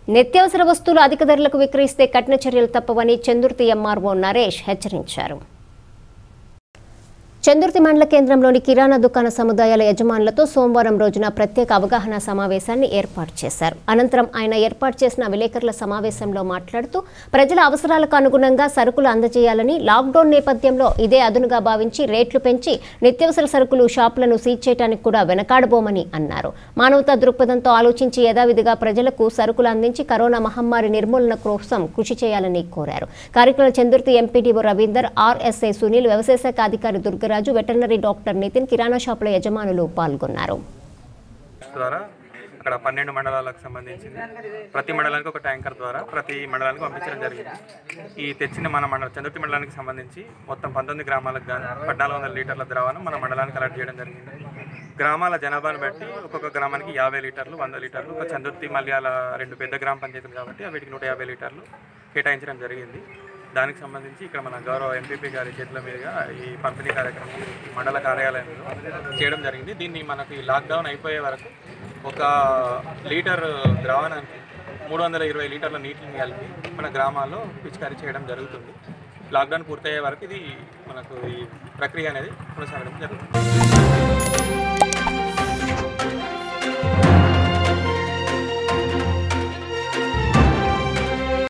నిత్యావసర వస్తువులు అధిక ధరలకు విక్రయిస్తే కఠిన చర్యలు తప్పవని చందుర్తి ఎంఆర్ఓ నరేష్ హెచ్చరించారు చందుర్తి మండల కేంద్రంలోని కిరాణా దుకాణ సముదాయాల యజమానులతో సోమవారం రోజున ప్రత్యేక అవగాహన సమావేశాన్ని ఏర్పాటు చేశారు అనంతరం ఆయన ఏర్పాటు చేసిన విలేకరుల సమావేశంలో మాట్లాడుతూ ప్రజల అవసరాలకు అనుగుణంగా సరుకులు అందజేయాలని లాక్డౌన్ నేపథ్యంలో ఇదే అదునుగా భావించి రేట్లు పెంచి నిత్యావసర సరుకులు షాపులను సీజ్ చేయడానికి కూడా వెనకాడబోమని అన్నారు మానవతా దృక్పథంతో ఆలోచించి యథావిధిగా ప్రజలకు సరుకులు అందించి కరోనా మహమ్మారి నిర్మూలన కోసం కృషి చేయాలని కోరారు కార్యక్రమంలో చందుర్తి ఎంపీడీఓ రవీందర్ ఆర్ఎస్ఐ సునీల్ వ్యవసాయ శాఖ అధికారి దుర్గరాజు వెటర్నరీ డాక్టర్ నితిన్ కిరాణా షాపుల యజమానులు పాల్గొన్నారు ద్వారా అక్కడ పన్నెండు మండలాలకు సంబంధించింది ప్రతి మండలానికి ఒక ట్యాంకర్ ద్వారా ప్రతి మండలానికి పంపించడం జరిగింది ఈ తెచ్చిన మన మండలం చంద్రుతి మండలానికి సంబంధించి మొత్తం పంతొమ్మిది గ్రామాలకు గాను పద్నాలుగు వందల లీటర్ల ద్రావణం మన మండలానికి అలర్ట్ చేయడం జరిగింది గ్రామాల జనాభాను బట్టి ఒక్కొక్క గ్రామానికి యాభై లీటర్లు వంద లీటర్లు ఒక చందుర్తి మల్యాల రెండు పెద్ద గ్రామ పంచాయతీలు కాబట్టి వీటికి నూట యాభై లీటర్లు కేటాయించడం జరిగింది దానికి సంబంధించి ఇక్కడ మన గౌరవ ఎంపీపీ గారి చేతుల మీదుగా ఈ పంపిణీ కార్యక్రమం ఈ మండల కార్యాలయంలో చేయడం జరిగింది దీన్ని మనకి లాక్డౌన్ అయిపోయే వరకు ఒక లీటర్ ద్రావణానికి మూడు వందల ఇరవై లీటర్ల నీటిని కలిపి మన గ్రామాల్లో పిచికారీ చేయడం జరుగుతుంది లాక్డౌన్ పూర్తయ్యే వరకు ఇది మనకు ఈ ప్రక్రియ అనేది కొనసాగడం జరుగుతుంది